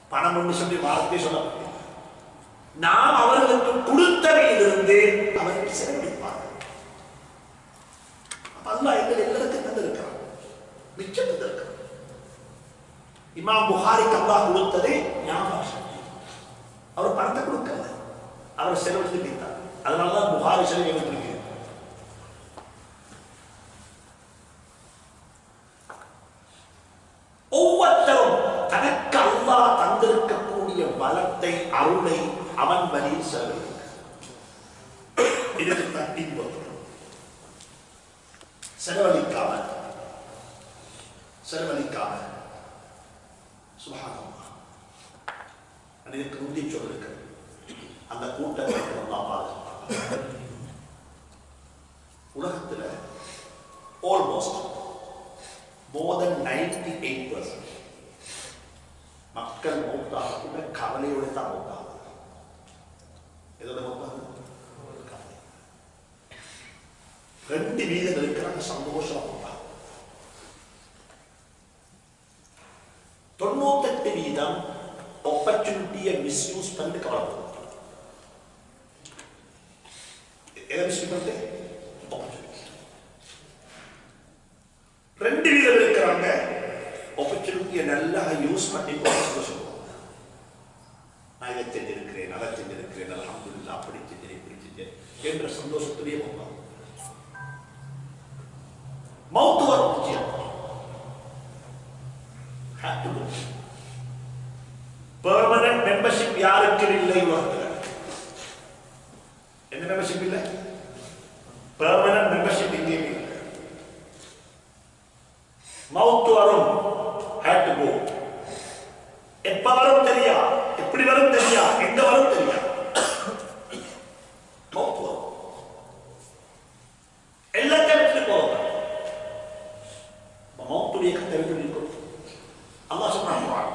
பணம் ஒன்று சொல்லி வார்த்தை சொல்லப்பட்டது நாம் அவர்களுக்கு கொடுத்தவையிலிருந்து அவர்கள் செலவழிப்பார்கள் அப்ப அல்லாஹ் எங்கள் எல்லாருக்கும் தந்திருக்கிறான் மிச்சம் தந்திருக்கிறான் இமாம் புகாரிக்கு அல்லாஹ் கொடுத்ததே ஞாபக சக்தி அவர் பணத்தை கொடுக்கல அவர் செலவழித்து வைத்தார் அதனாலதான் புகாரி செலவு எழுதிருக்கு ஒவ்வொருத்தரும் தனக்கு அல்லாஹ் தந்திருக்கக்கூடிய பலத்தை அருளை அவன் வழியில் செலவழிக்க இதற்கு தான் பின்பற்றணும் செலவழிக்காம செலவழிக்காம சுபஹானல்லாஹ் இதுக்கு முந்தி சொல்லிருக்க அந்த கூட்டத்தை அல்லாஹ் பாதுகாப்பான் உலகத்துல almost more than ninety eight percent மக்கள் மௌத்தாக கூட கவலையோடு தான் மௌத்தாக எதோட மௌத்தாக கவலை. ரெண்டு வீதம் இருக்கிறாங்க சந்தோஷமா மௌத்தாக தொண்ணூத்தெட்டு வீதம் ஆப்பர்ச்சுனிட்டியை மிஸ்யூஸ் பண்ணிட்டு கவலைப்படுவாங்க எதை மிஸ்யூஸ் பண்ணிட்டு opportunity. ரெண்டு வீதம் இருக்கிறாங்க ஆப்பர்ச்சுனிட்டியை நல்லா யூஸ் பண்ணி போக சொல்லுவாங்க நான் இதை செஞ்சிருக்கிறேன் அதை செஞ்சிருக்கிறேன் அல்ஹம்துலில்லாஹ் அப்படி செஞ்சேன் இப்படி செஞ்சேன் என்ற சந்தோஷத்திலேயே போவாங்க மௌத்து வரும் நிச்சயம் Have to go. Permanent membership யாருக்கு இல்லை உலகத்தில் என்ன மெம்பர்ஷிப் இல்லை பெர்மனன்ட் மெம்பர்ஷிப் எங்கேயும் இல்லை மவுத்து வரும் had to go எப்ப வரும் தெரியா எப்படி வரும் தெரியா எங்க வரும் தெரியா மவுத்து வரும் எல்லாத்தையும் எடுத்துட்டு போவாங்க மவுத்துடைய கத்தை இருக்கும் அல்லாஹ் சொல்றான் குர்ஆன்.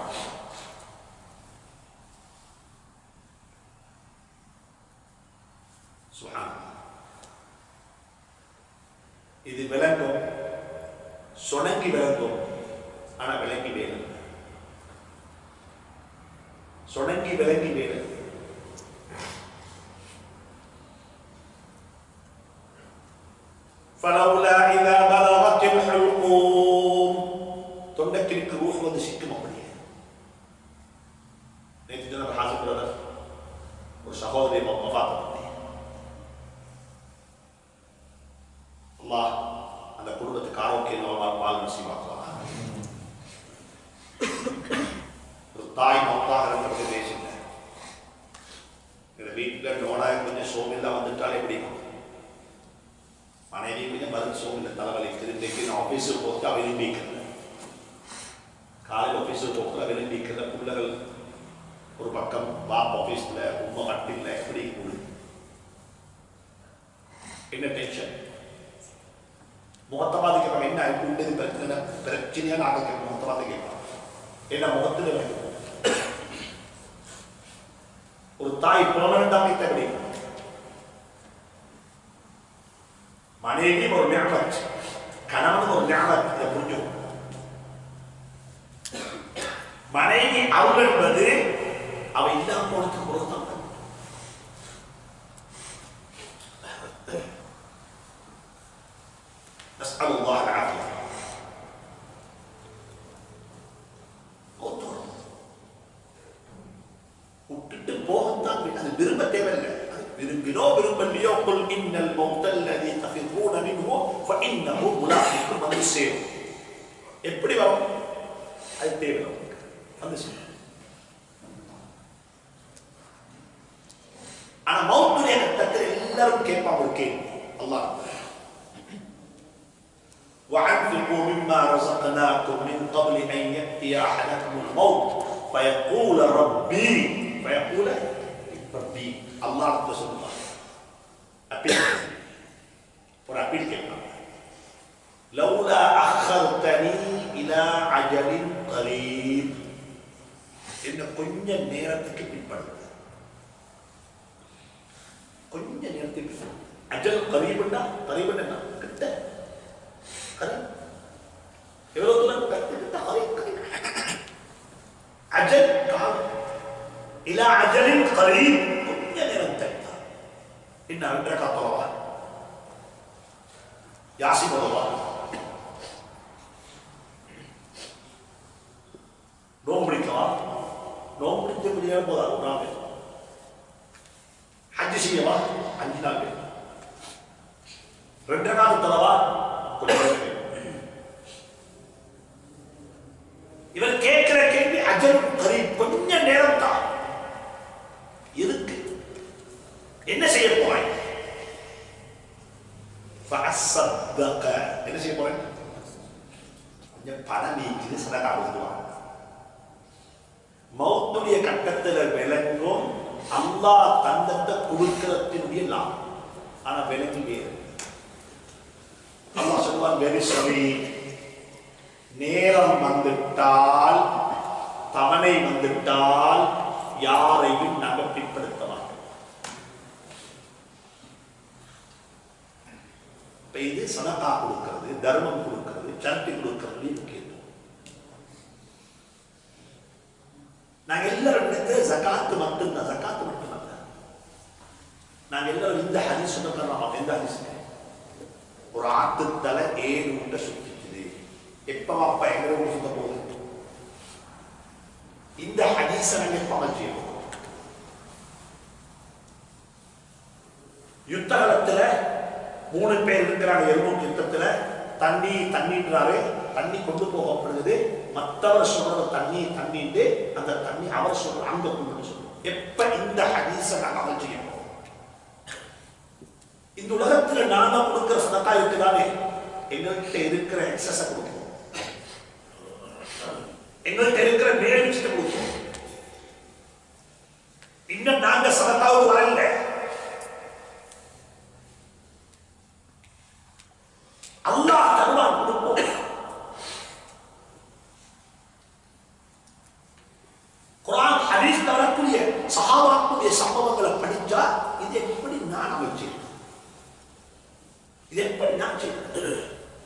சுப்ஹானல்லாஹ். இது விளங்கும் சொணங்கி விளங்கும் ஆனா விளங்கி வேணும் சொணங்கி விளங்கி வேணும் فلولا إذا بلغت الحلقوم தொண்டைக்கிற்கு ரூஹ் வந்து சிக்கும் அப்படியே நேற்று தினம் ஹாசிப் பிரதர் ஒரு சகோதரி மஃபாத் பண்ணி அல்லாஹ் அந்த குடும்பத்துக்கு ஆரோக்கிய நலமாக வாழ் நசீவாக்குவாங்க ஒரு தாய் மொத்தாக இருந்தபடி பேசுங்க எங்க வீட்டுல நோடாய கொஞ்சம் சோமில்லா வந்துட்டாலே பிடிக்கும் மனைவி கொஞ்சம் பதில் சோமில்ல தலைவலி திருந்தைக்கு நான் ஆஃபீஸுக்கு போட்டு அவ விரும்பிக்கிறேன் காலையில் ஆஃபீஸுக்கு போக்குற விரும்பிக்கிற பிள்ளைகள் ஒரு பக்கம் பாப் ஆஃபீஸில் உண்மை கட்டில் எப்படி கூடு என்ன டென்ஷன் முகத்தை பார்த்து கேட்பாங்க என்ன கூட்டது பிரச்சனை பிரச்சனையா நாங்கள் கேட்போம் முகத்தை பார்த்து கேட்பாங்க என்ன முகத்தில் எனக்கு ஒரு தாய் பெர்மனண்டாக எப்படி மனைவி ஒரு ஞாபகம் கணவன் ஒரு ஞாபகம் இதை புரிஞ்சுக்கணும் மனைவி அவள் என்பது அவ இல்லாம போனதுக்கு பொருத்தம் نسأل الله العافية ஒத்துவரும். விட்டுட்டு போகத்தான் வி- அது விரும்ப தேவையில்லை அது விரும்பினோ விரும்பலையோ குல் இன்னல் மௌத்தல் லதி தஃபிரூன மின்ஹு ஃபஇன்னஹு முலாகிக்கும் வந்து சேரும் எப்படி வரும் அது தேவை நமக்கு. வந்து சேரும் ஆனா மௌத்துடைய கட்டத்தில் எல்லாரும் கேட்பாங்க ஒரு கேள்வி அல்லாஹ் وأنفقوا مما رزقناكم من قبل أن يأتي أحدكم الموت فيقول ربي فيقول ربي الله رسول الله أبيل ஒரு அப்பீல் கேட்பாங்க لولا أخرتني إلى عجل قريب இன்னும் கொஞ்ச நேரத்துக்கு பின்படுது கொஞ்ச நேரத்துக்கு பின்படுது அஜல் கரீபுண்டா கரீபன் என்ன கிட்ட கரீப் எவ்வளவு தூரம் கத்து கிட்ட கரீப் கரீப் அஜல் காலம் இலா அஜலின் கரீப் கொஞ்ச நேரம் தடுத்தா இன்னும் ரெண்டு ரக்கா தொலைவா யாசி தொலைவா நோம்பு பிடிக்கலாம் நோம்பு பிடிச்ச கொஞ்ச நேரம் போதா ஒரு நாள் ஹஜ் செய்யவா அஞ்சு நாள் வேணும். ரெண்டு நாள் தரவா கொஞ்ச நேரம் வேணும். இவர் கேட்கிற கேள்வி அஜல் கரி கொஞ்ச நேரம் தான் இருக்கு என்ன செய்ய போறேன் فأصدق. என்ன செய்ய போறேன் கொஞ்சம் பணம் நீக்குது சதகா கொடுத்துருவாங்க மௌத்துடைய கட்டத்துல விளங்கும் அல்லாஹ் தந்தத்தை கொடுக்கிறதுடைய லாபம் ஆனா விலங்கி வேறு அல்லாஹ் சொல்லுவான் வெரி சாரி நேரம் வந்துட்டால் தவணை வந்துட்டால் யாரையும் நாங்கள் பிற்படுத்த மாட்டோம் இப்ப இது சதகா கொடுக்கிறது தர்மம் கொடுக்கிறது சரட்டி கொடுக்கிறது முக்கியத்துவம் நாங்க எல்லாரும் இடத்துல ஜகாத்து மட்டும்தான் ஜகாத்து மட்டுமல்ல நாங்க எல்லாரும் இந்த ஹதீஸ் சொன்னோம் எந்த ஹதீஸ் ஒரு ஆத்து தலை ஏழு உண்டை சுத்திக்குது எப்ப அப்பா எங்க ஊர் சுத்த போகுது இந்த ஹதீஸ நாங்க எப்ப அமல் செய்யணும் யுத்த காலத்துல மூணு பேர் இருக்கிறாங்க எருமூர் யுத்தத்துல தண்ணி தண்ணின்றாரு தண்ணி கொண்டு போகப்படுகிறது மற்றவர் சொல்ற தண்ணி தண்ணிட்டு அந்த தண்ணி அவர் சொல்ற அங்க கொண்டு சொல்றோம் எப்ப இந்த ஹதீஸ நாங்க அமல் செய்யணும் இந்த உலகத்துல நாங்க கொடுக்கிற சதக்கா இருக்குதானே எங்கள்கிட்ட இருக்கிற எக்ஸஸ கொடுப்போம் எங்கள்கிட்ட இருக்கிற மேல் விஷயத்தை கொடுப்போம் இன்னும் நாங்க சதக்காவுக்கு வரல அல்லாஹ் தருவான் கொடுப்போம் குரான் ஹதீஸ் வரக்கூடிய சஹாபாக்குடைய சம்பவங்களை படிச்சா இது எப்படி நான் அமைச்சேன் இது எப்படி நான் செய்வது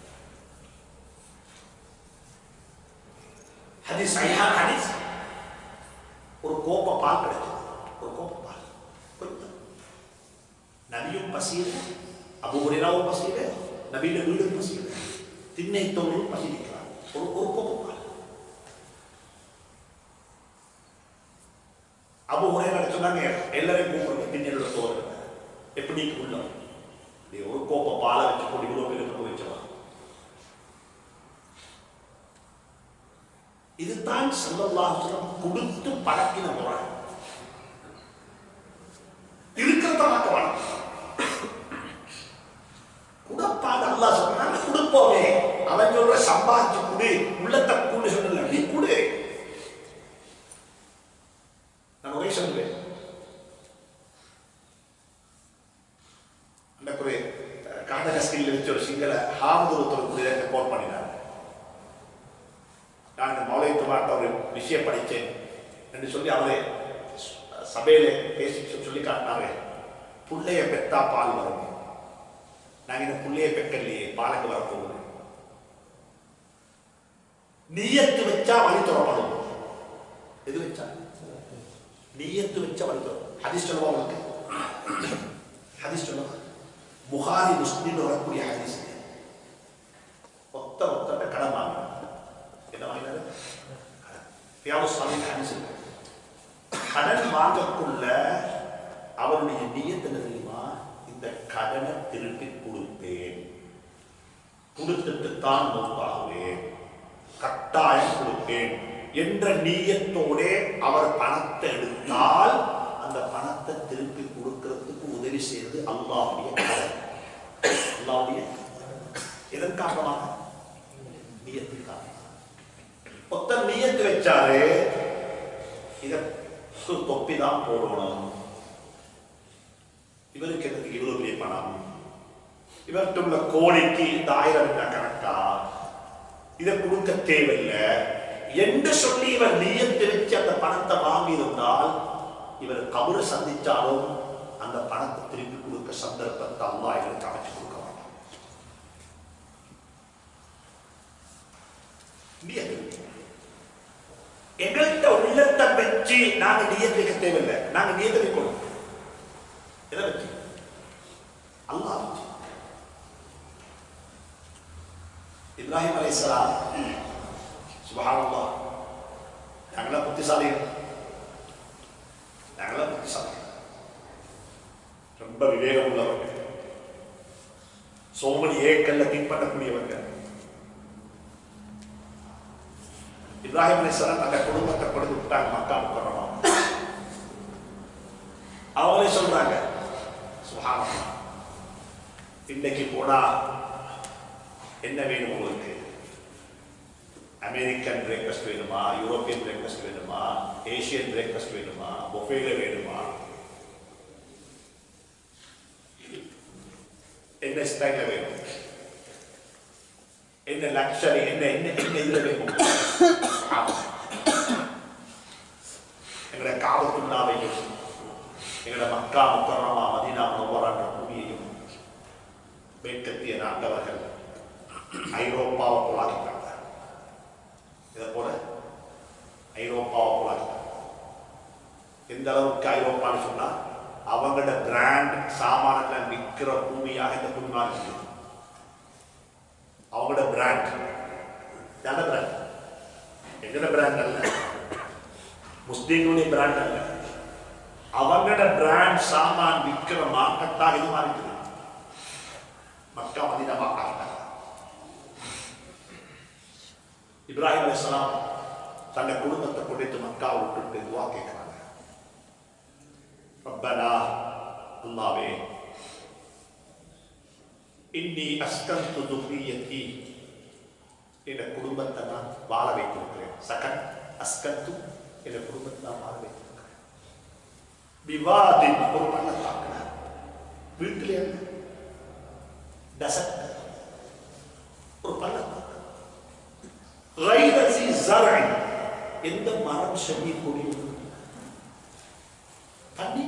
ஹதீஸ் சஹீஹான ஹதீஸ் ஒரு கோப்ப பால் கிடைச்சது ஒரு கோப்ப பால் கொஞ்சம் நபியும் பசியில அபு ஹுரைராவும் பசியில நபியில வீடும் பசியில திண்ணை தோறும் பசிக்கிறார் ஒரு ஒரு கோப்ப பால் அபு ஹுரைரா சொன்னாங்க எல்லாரையும் கூப்பிடுங்க திண்ணையோட தோறு எப்படி உள்ள நீ ஒரு கோப்ப பாலை வச்சு போட்டு இவ்வளவு பேருக்கு வச்சவா இதுதான் செல்லல்லாஹுலம் கொடுத்து பழக்கின முறை இருக்கிறத மாற்ற வேணும் குடப்பாடு அல்லாஹ் சொன்னா கொடுப்போமே அவன் சொல்ற சம்பாதிச்சு குடு உள்ளத்தை கூடு சொல்லல நீ குடு நான் ஒரே சொல்லுவேன் அந்த குறை காண்டகஸ்கில் வச்சு ஒரு சிங்கள ஹாமுதுருத்தர் குடியை ரெக்கார்ட் பண்ணினார் நான் இந்த மௌலியத்துமாட்ட ஒரு விஷயம் படித்தேன் என்று சொல்லி அவரே சபையில பேசி சொல்லி காட்டினாரு புள்ளைய பெத்தா பால் வரும் நாங்க இந்த புள்ளைய பெக்கலையே பாலுக்கு வரப்போகுது நீயத்து வச்சா வழி துறப்படும் எது வச்சா நீயத்து வச்சா வழி துறப்படும் ஹதீஸ் சொல்லுவா உங்களுக்கு ஹதீஸ் சொல்லுவா புகாரி முஸ்லீம் வரக்கூடிய ஹதீஸ் ஒத்த ஒத்தட்ட கடன் வாங்கினார் என்ன வாங்கினாரு வியாபார சுவாமி ஹதீஸ் இல்லை. கடன் வாங்கக்குள்ள அவருடைய நியத்து என்ன தெரியுமா இந்த கடனை திருப்பி கொடுப்பேன் கொடுத்துட்டு தான் மொத்தாகுவேன் கட்டாயம் கொடுப்பேன் என்ற நீயத்தோட அவர் பணத்தை எடுத்தால் அந்த பணத்தை திருப்பி கொடுக்கிறதுக்கு உதவி செய்வது அல்லாஹ்வுடைய கடன் அல்லாஹ்வுடைய எதன் காரணமாக நீயத்துக்காக ஒருத்தர் நீயத்து வச்சாரு இத தொப்பி தான் போடணும் இவருக்கு எதுக்கு இவ்வளவு பெரிய பணம் இவர்கிட்ட உள்ள கோழிக்கு இந்த ஆயிரம் என்ன கணக்கா இதை கொடுக்க தேவையில்லை என்று சொல்லி இவர் நீயத்து வச்சு அந்த பணத்தை வாங்கி இருந்தால் இவர் கபரு சந்திச்சாலும் அந்த பணத்தை திருப்பி கொடுக்க சந்தர்ப்பத்தை அல்லா இவருக்கு அமைச்சு கொடுக்க மாட்டான் நியத்து எங்கள்கிட்ட உள்ளத்தை வச்சு நாங்க நியத்து வைக்க தேவையில்லை நாங்க நியத்தை வைக்கணும் எதை வச்சு அல்லாஹ் வச்சு இப்ராஹிம் அலைஹிஸ்ஸலாம் சுபஹானல்லாஹ் நாங்களாம் புத்திசாலிகள் நாங்களாம் புத்திசாலிகள் ரொம்ப விவேகம் உள்ளவர்கள் சோமனி ஏக்கல்ல திங்க் பண்ணக்கூடியவங்க இப்ராஹிம் அலைஹிஸ்ஸலாம் தங்க குடும்பத்தை கொடுத்து விட்டாங்க மக்கா முக்கரமா அவங்களே சொல்றாங்க சுபஹானல்லாஹ் இன்னைக்கு போனா என்ன வேணும் உங்களுக்கு அமெரிக்கன் பிரேக்ஃபாஸ்ட் வேணுமா யூரோப்பியன் பிரேக்ஃபாஸ்ட் வேணுமா ஏசியன் பிரேக்ஃபாஸ்ட் வேணுமா பொஃபேல வேணுமா என்ன ஸ்டைல வேணும் என்ன லக்ஷரி என்ன என்ன என்ன இதுல வேணும் ஆமா. எங்களை காபத்துள்ளாவையும் எங்களை மக்கா முக்கரமா மதீனா முவரான்ற பூமியையும் மேற்கத்திய நாட்டவர்கள் ஐரோப்பாவை போலாக்கிட்டாங்க இதை போல ஐரோப்பாவை போலாக்கிட்டாங்க எந்த அளவுக்கு ஐரோப்பான்னு சொன்னா அவங்களோட பிராண்ட் சாமானங்களை விற்கிற பூமியாக இந்த பூமி மாறிச்சு அவங்களோட பிராண்ட் யாரோட பிராண்ட் எங்களோட பிராண்ட் அல்ல முஸ்லீம்களுடைய பிராண்ட் அல்ல அவங்களோட பிராண்ட் சாமான் விற்கிற மார்க்கெட்டாக இது மாறிட்டு மக்கா மதினா மாட்டாங்க இப்ராஹிம் அலைஹிஸ்ஸலாம் தன்னை குடும்பத்தை கொண்டு மக்கா விட்டு துவா கேட்கிறாங்க ரப்பனா அல்லாவே இன்னி அஸ்கந்து துர்ரியத்தி என்ற குடும்பத்தை நான் வாழ வைத்திருக்கிறேன் சகன் அஸ்கந்து என்ற குடும்பத்தை நான் வாழ வைத்திருக்கிறேன் விவாதின் ஒரு பள்ளத்தாக்குன வீட்டிலே டசட் ஒரு பள்ளத்தாக்கு ரைரசி ஜரை எந்த மரம் செடி கொடியும் தண்ணி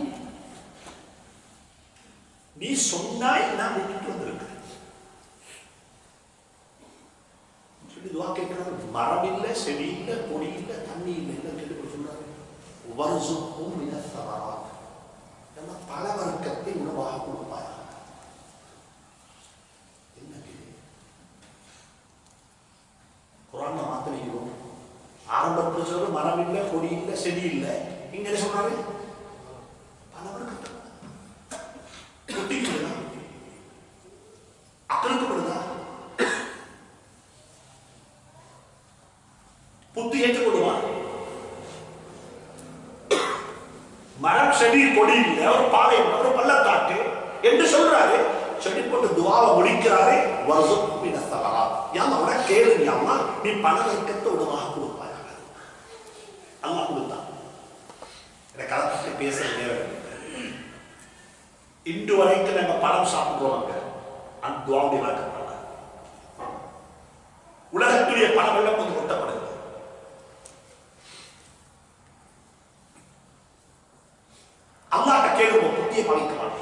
நீ சொன்னாய் நான் விட்டுட்டு வந்திருக்கிறேன் சொல்லி துவா கேட்கிறாரு மரம் இல்லை செடி இல்லை கொடி இல்லை தண்ணி இல்லை என்ன கேட்டு சொல்றாரு வருஷம் மினத்தவரா எல்லாம் பல வர்க்கத்தை உணவாக கொடுப்பார் என்ன கேள்வி குரான் மாத்திரைக்கிறோம் ஆரம்பத்தில் சொல்ற மரம் இல்லை கொடி இல்லை செடி இல்லை இங்க என்ன சொன்னாரு பல வர்க்கத்தை குட்டிக்கு அக்கலுக்கு படுதா புத்தி ஏற்றுக்கொள்ளுவான் மரம் செடி கொடி இல்லை ஒரு பாலை ஒரு பள்ளத்தாக்கு என்று சொல்றாரு செடி போட்டு துவாவை முடிக்கிறாரு வருஷப்பினத்தலா யாம அவட கேளு யாமா நீ பண வைக்கத்தை உணவாக கொடுப்பாயாக அல்லாஹ் கொடுத்தான் எனக்கு அதை பற்றி பேசுற நேரம் இல்லை. இன்று வரைக்கும் நாங்க பழம் சாப்பிடுறோம் அங்க அந்த துவாவுடைய வழக்கத்தால உலகத்துடைய பணம் எல்லாம் கொஞ்சம் கொட்டப்படுது அல்லாட்ட கேளுவோம் புத்தியை பழிக்க மாட்டோம்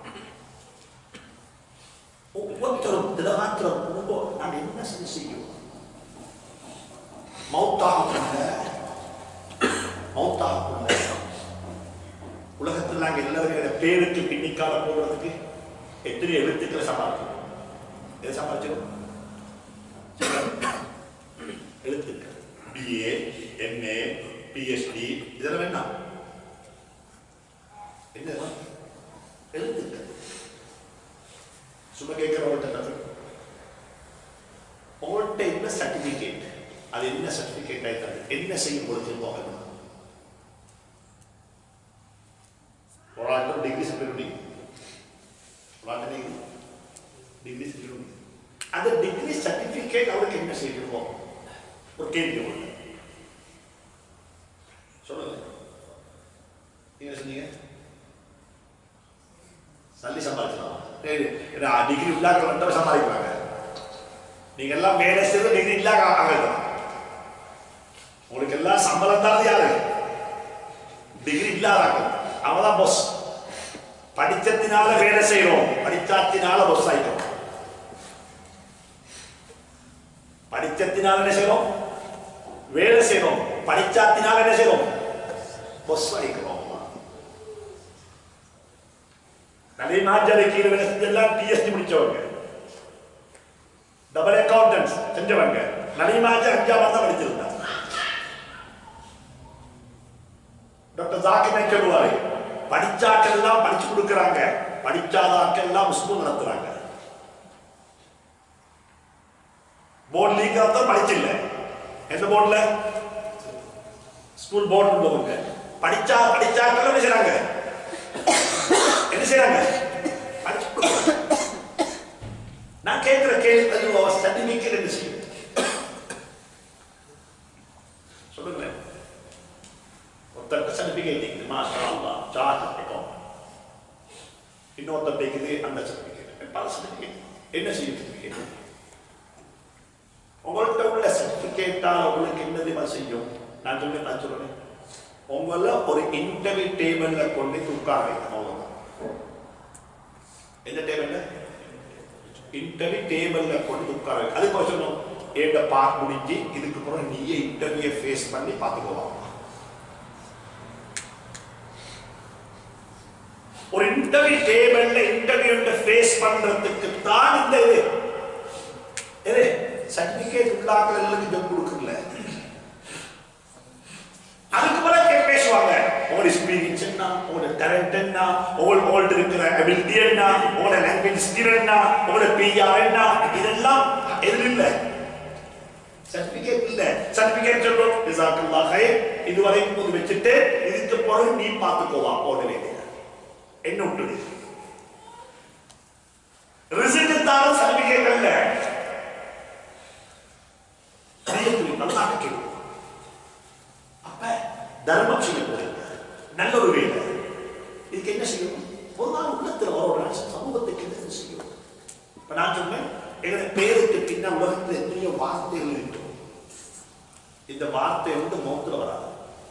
ஒவ்வொருத்தரும் திடமாத்திரம் ரொம்ப நாம் என்ன செஞ்சு செய்யும் மௌத்தாகக்குள்ள மௌத்தாகக்குள்ள உலகத்தில் நாங்கள் எல்லாரும் பேருக்கு பின்னிக்கால போடுறதுக்கு எத்தனை எழுத்துக்களை சமாளிக்கிறோம் எதை சமாளிச்சிடும் எழுத்துக்கள் பிஏ எம்ஏ பிஎஸ்டி இதெல்லாம் வேண்டாம் என்ன எழுத்துக்கள் சும்மா கேட்கிறவங்கள்ட்ட உங்கள்கிட்ட என்ன சர்டிபிகேட் அது என்ன சர்டிபிகேட் ஆயிட்டாரு என்ன செய்யும் பொழுது போகணும் ஒரு ஆள் டிகிரி சர்டிஃபிகேட் ஒரு ஆள் டிகிரி சர்டிஃபிகேட் அந்த டிகிரி சர்டிஃபிகேட் அவருக்கு என்ன செய்யணும் ஒரு கேள்வி ஒன்று சொல்லுங்க நீங்க சொன்னீங்க சல்லி சம்பாதிச்சிடலாம் டிகிரி இல்லாத மட்டும் சம்பாதிக்கிறாங்க நீங்க எல்லாம் வேலை செய்து டிகிரி இல்லாத ஆகலாம் உங்களுக்கு எல்லாம் சம்பளம் தரது யாரு டிகிரி இல்லாதாங்க அவங்க தான் பொஸ் படிச்சத்தினால வேலை செய்யறோம் படிச்சாத்தினால பொஸ் ஆயிட்டோம் படிச்சத்தினால என்ன செய்யறோம் வேலை செய்யறோம் படிச்சாத்தினால என்ன செய்யறோம் பொஸ் வாங்கிக்கிறோம் நிறைய நாச்சாரி கீழே வேலை செஞ்செல்லாம் பிஎஸ்டி முடிச்சவங்க டபுள் அக்கௌண்டன்ஸ் செஞ்சவங்க நிறைய நாச்சார் அஞ்சாவது தான் படிச்சிருந்தாங்க டாக்டர் ஜாக்கிர் சொல்லுவாரு படிச்சாக்கள் எல்லாம் படிச்சு கொடுக்கறாங்க படிச்சாதாக்கள் எல்லாம் ஸ்கூல் நடத்துறாங்க போர்டு லீக் தான் படிச்சில்ல எந்த போர்டுல ஸ்கூல் போர்டு உள்ளவங்க படிச்சா படிச்சாக்கள் என்ன செய்றாங்க என்ன செய்றாங்க படிச்சு கொடுக்கறாங்க. நான் கேட்கிற கேள்வி அது சர்டிபிகேட் என்ன செய்யும் சொல்லுங்களேன் ஒருத்தருக்கு சர்டிபிகேட் இருக்குது மாஷா அல்லா சார்ஜ் இருக்கும் இன்னொருத்தர் இருக்குது அந்த சர்டிபிகேட் பல சர்டிபிகேட் என்ன செய்யும் சர்டிபிகேட் உங்கள்கிட்ட உள்ள சர்டிபிகேட்டால் உங்களுக்கு என்ன தெரியுமா செய்யும் நான் சொல்றேன் நான் சொல்றேன் உங்கள ஒரு இன்டர்வியூ டேபிள்ல கொண்டு உட்கார வைக்கணும் அவ்வளவுதான் எந்த டேபிள்ல இன்டர்வியூ டேபிள்ல கொண்டு உட்கார வைக்கணும் அதுக்கு சொல்லணும் ஏண்ட பார்க் முடிஞ்சு இதுக்கு அப்புறம் நீயே இன்டர்வியூ ஃபேஸ் பண்ணி பார்த்துக்கோவாங்க ஒரு இன்டர்வியூ டேபிள்ல இன்டர்வியூ ஃபேஸ் பண்றதுக்கு தான் இந்த இது இது சர்டிபிகேட் உள்ளாக்களுக்கு ஜப் கொடுக்கல அதுக்கு பிறகு கே- பேசுவாங்க உங்களோட எக்ஸ்பீரியன்ஸ் என்ன உங்களோட டேலண்ட் என்ன உங்களோட உங்கள்ட்ட இருக்கிற அபிலிட்டி என்ன உங்களோட லாங்குவேஜ் ஸ்கில் என்ன உங்களோட பிஆர் என்ன இதெல்லாம் எது இல்லை சர்டிபிகேட் இல்ல சர்டிபிகேட் சொல்றோம் ஜிசாக்கல்லா ஹைர் இதுவரைக்கும் இது வச்சுட்டு இதுக்கு பிறகு நீ பார்த்துக்கோவா போடவே என்ன விட்டுடு ரிசல்ட் தாரும் சர்டிபிகேட் அல்ல அறியத்துறை நல்லா கேட்கும் அப்ப தர்மம் செய்ய போறீங்க நல்ல ஒரு வேலை இதுக்கு என்ன செய்யணும் ஒரு நாள் உள்ளத்துல வரோம் சமூகத்துக்கு என்ன செய்யும் இப்ப நான் சொன்னேன் எங்களை பேருக்கு பின்ன உலகத்துல எத்தனையோ வார்த்தைகள் இருக்கு இந்த வார்த்தை வந்து மௌத்துல வராது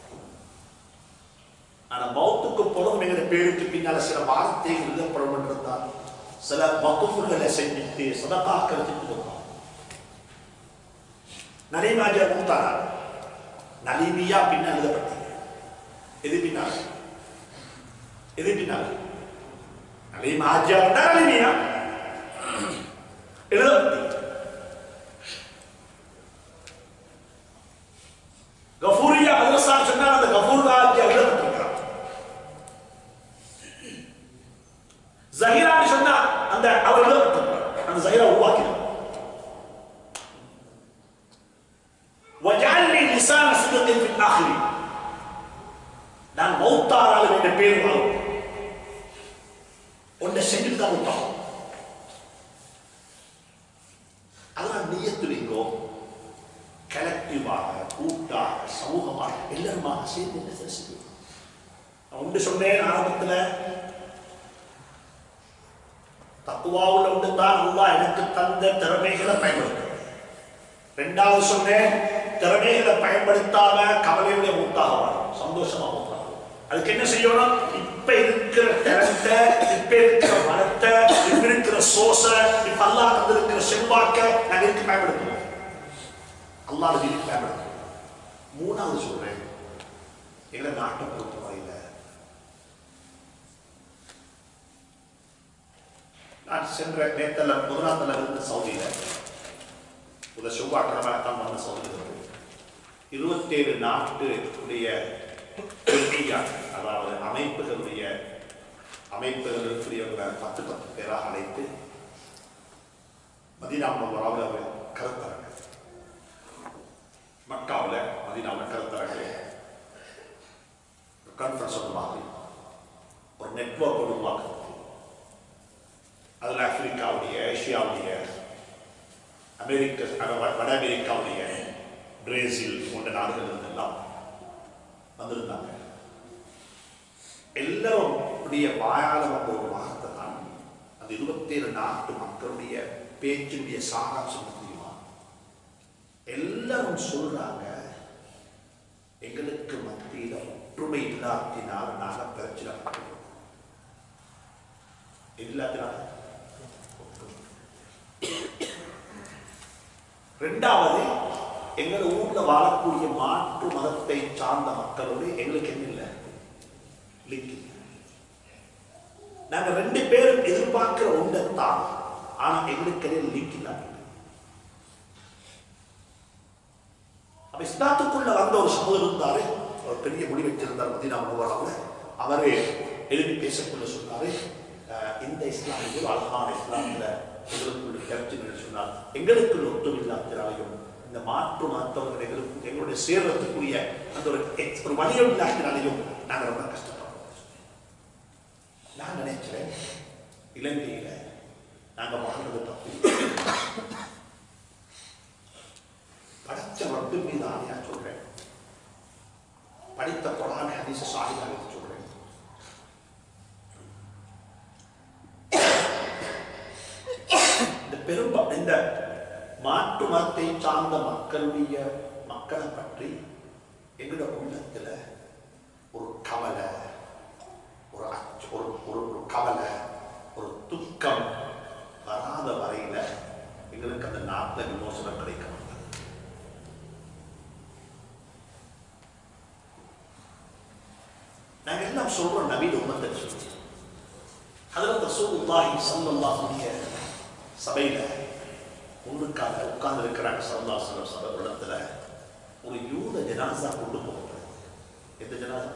ஆனா மௌத்துக்கு பிறகு எங்களை பேருக்கு பின்னால சில வார்த்தைகள் எழுதப்படும் என்றால் சில வகுப்புகளை செஞ்சுட்டு சதகாக்கள் செஞ்சு கொடுத்தோம் நலிமாஜா மூத்தாரா நலிமியா பின்னால் எழுதப்பட்டது எது பின்னால் எது பின்னால் நலிமாஜா நலிமியா எழுதப்பட்டது கஃபூரியா மதரசா சொன்னா அந்த கஃபூர் ராஜ்யா எழுதப்பட்டிருக்கிறார் ஜஹீரான்னு சொன்னா அந்த அவர் எழுதப்பட்டிருக்கிறார் அந்த ஜஹீரா உருவாக்கினார் وجعلني لسان صدق في الاخرين நான் மௌத்தாராலும் என்ற பேர் வரும் உன்னை செஞ்சுட்டு தான் மௌத்தாகும் அதெல்லாம் நீயத்து வைங்கோ கலெக்டிவாக கூட்டாக சமூகமாக எல்லாருமாக சேர்ந்து என்ன செய்ய செய்யும் நான் உண்டு சொன்னேன் ஆரம்பத்துல தக்குவாவுல உண்டு தான் அல்லாஹ் எனக்கு தந்த திறமைகளை பயன்படுத்த ரெண்டாவது சொன்னேன் திறமைகளை பயன்படுத்தாம கவலையுடைய மூத்தாக வரும் சந்தோஷமா மூத்தாக அதுக்கு என்ன செய்யணும் இப்ப இருக்கிற டேலண்ட இப்ப இருக்கிற வளத்தை இப்ப இருக்கிற சோச இப்ப அல்லாஹ் தந்திருக்கிற செல்வாக்க நாங்க இதுக்கு பயன்படுத்துவோம் அல்லாஹ் இதுக்கு பயன்படுத்துவோம் மூணாவது சொல்றேன் எங்களை நாட்டை பொறுத்தவரையில நான் சென்ற நேத்தல முதலாம் தலை இருந்த சவுதியில ஒரு செவ்வாய்க்கிழமை தான் வந்த சவுதியில் இருபத்தேழு நாட்டுடைய பெரிய, அதாவது அமைப்புகளுடைய அமைப்புகளுக்குரியவங்களை பத்து பத்து பேராக அழைத்து மதீனா முனவராவில் அவர் கருத்தரங்க மக்காவில் மதீனாவில் கருத்தரங்க கான்ஃபரன்ஸ் ஒன்று மாதிரி ஒரு நெட்வொர்க் ஒன்று உருவாக்குறது அதில் ஆப்பிரிக்காவுடைய ஏஷியாவுடைய அமெரிக்க அஹ் வட வட அமெரிக்காவுடைய பிரேசில் போன்ற நாடுகள் இருந்தெல்லாம் வந்திருந்தாங்க எல்லாருடைய வாயால வந்த ஒரு வார்த்தை தான் அந்த இருபத்தேழு நாட்டு மக்களுடைய பேச்சினுடைய சாராம்சம் என்ன தெரியுமா எல்லாரும் சொல்றாங்க எங்களுக்கு மத்தியில ஒற்றுமை இல்லாத்தினால் நாங்க பிரச்சனை பண்ணுறோம் இல்லாத்தினால ரெண்டாவது எங்களோட ஊர்ல வாழக்கூடிய மாற்று மதத்தை சார்ந்த மக்களோடு எங்களுக்கு என்ன இல்லை லிங்க் இல்லை நாங்க ரெண்டு பேரும் எதிர்பார்க்கிற ஒன்றைத்தான் ஆனா எங்களுக்கு இடையில லிங்க் இல்லாம இருக்கு. அப்ப இஸ்லாத்துக்குள்ள வந்த ஒரு சகோதரர் இருந்தாரு ஒரு பெரிய முடி வச்சிருந்தார் மதீனா முகவராவில் அவரே எழுதி பேசக்குள்ள சொன்னாரு அஹ், இந்த இஸ்லாம் இது ஒரு அழகான இஸ்லாமில் எங்களுக்குள்ள கருத்து சொன்னார் எங்களுக்குள்ள ஒத்துமில்லாத்தினாலையும் இந்த மாற்று மாற்றவர்கள் எங்களுக்கு எங்களுடைய சேர்றதுக்குரிய அந்த ஒரு ex- ஒரு வணிகம் இல்லாத்தினாலையும் நாங்கள் ரொம்ப கஷ்டப்படுறோம் நான் நினைக்கிறேன் இலங்கையில நாங்க வாழ்றது தப்பு படித்த ரப்பு மீது ஆணையா சொல்றேன் படித்த குரான் ஹதீஸ் சாஹிதாக சொல்றேன் இந்த பெரும்பா இந்த மாற்று மதத்தை சார்ந்த மக்களுடைய மக்களை பற்றி எங்களோட உள்ளத்துல ஒரு கவலை ஒரு அச்ச- ஒரு ஒரு ஒரு கவலை ஒரு துக்கம் வராத வரையில எங்களுக்கு அந்த நாட்டில் விமோசனம் கிடைக்க மாட்டாது நாங்க எல்லாம் சொல்றோம் நவீன உம்மத்தை சொல்லி அதில் ரசூலுல்லாஹி ஸல்லல்லாஹு அலைஹி சபையில முன்னுக்காக உட்கார்ந்து இருக்கிறாங்க சல்லாசலம் சபை இடத்துல ஒரு யூத ஜனாசா கொண்டு போகப்படுது எந்த ஜனாசா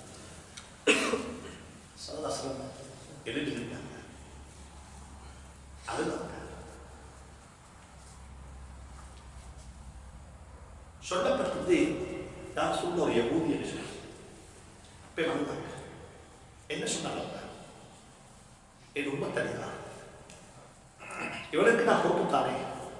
சரதாசனம் எழுதிருக்காங்க அதுதான் சொல்லப்பட்டது நான் சொன்ன ஒரு யகூதி என்று சொல்லி போய் வந்தாங்க என்ன சொன்னாங்க அவங்க? என் உண்மை தனிதான் இவனுக்கு நான் பொறுப்பு தானே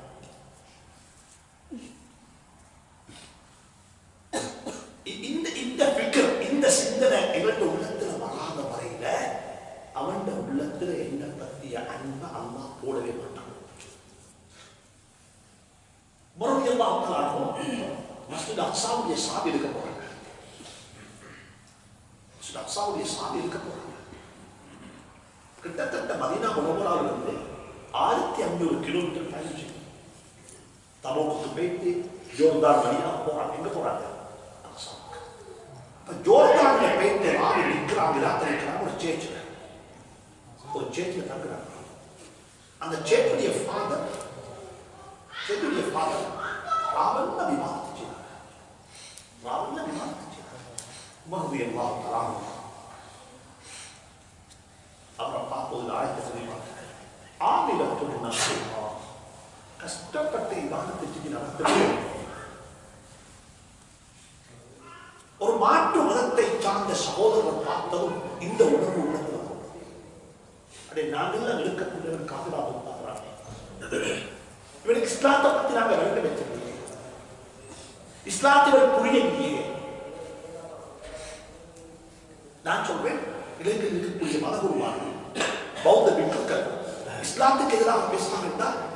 இ- இந்த இந்த ஃபிக்கர் இந்த சிந்தனை எங்கள்ட்ட உள்ளத்துல வராத வரையில அவன் உள்ளத்துல என்ன பத்திய அன்பை அல்லாஹ் போடவே மாட்டான் முறையெல்லாம் அவங்களாகும் மஸ்ஜித் அக்ஸாவுடைய சாவி எடுக்க போறாங்க மஸ்ஜித் அக்ஸாவுடைய சாவி எடுக்க போறாங்க கிட்டத்தட்ட மதீனா முனவராவில் இருந்து ஆயிரத்தி ஐநூறு கிலோமீட்டர் பயணம் செய்யும் தமோக்கு போயிட்டு ஜோர்தான் மதீனா போறாங்க எங்க போறாங்க அக்ஸாவுக்கு அப்ப ஜோர்தான்ல போயிட்டு ஆவி நிற்கிறாங்க ராத்திரி நிற்கிறாங்க ஒரு சேர்ச்சில் ஒரு சேர்ச்சில் தங்குறாங்க அந்த சேர்ச்சுடைய ஃபாதர் சேர்ச்சுடைய ஃபாதர் ராவல்ல விவாதத்தை செய்தார் ராவல்ல விவாதத்தை செய்தார் உமருடைய எல்லாம் தராங்க அவரை பார்ப்பது ஆயத்தை தெரியுமா ஆமிலத்துடன் நம்பிக்கை கஷ்டப்பட்டு இவாதத்தை செஞ்சு நடத்துகிறோம் ஒரு மாற்று மதத்தை சார்ந்த சகோதரர் பார்த்ததும் இந்த உணர்வு உள்ளது அடே நாங்கெல்லாம் எடுக்கக்கூடியவன் காதலாக பார்க்கிறாங்க இவனுக்கு இஸ்லாத்தை பத்தி நாங்க விளங்க வச்சிருக்கீங்க இஸ்லாத்தை இவன் புரியலையே நான் சொல்றேன் இலங்கையில் இருக்கக்கூடிய மதகுருவார்கள் பௌத்த பிக்குகள் இஸ்லாத்துக்கு எதிராக பேசினாங்கன்னா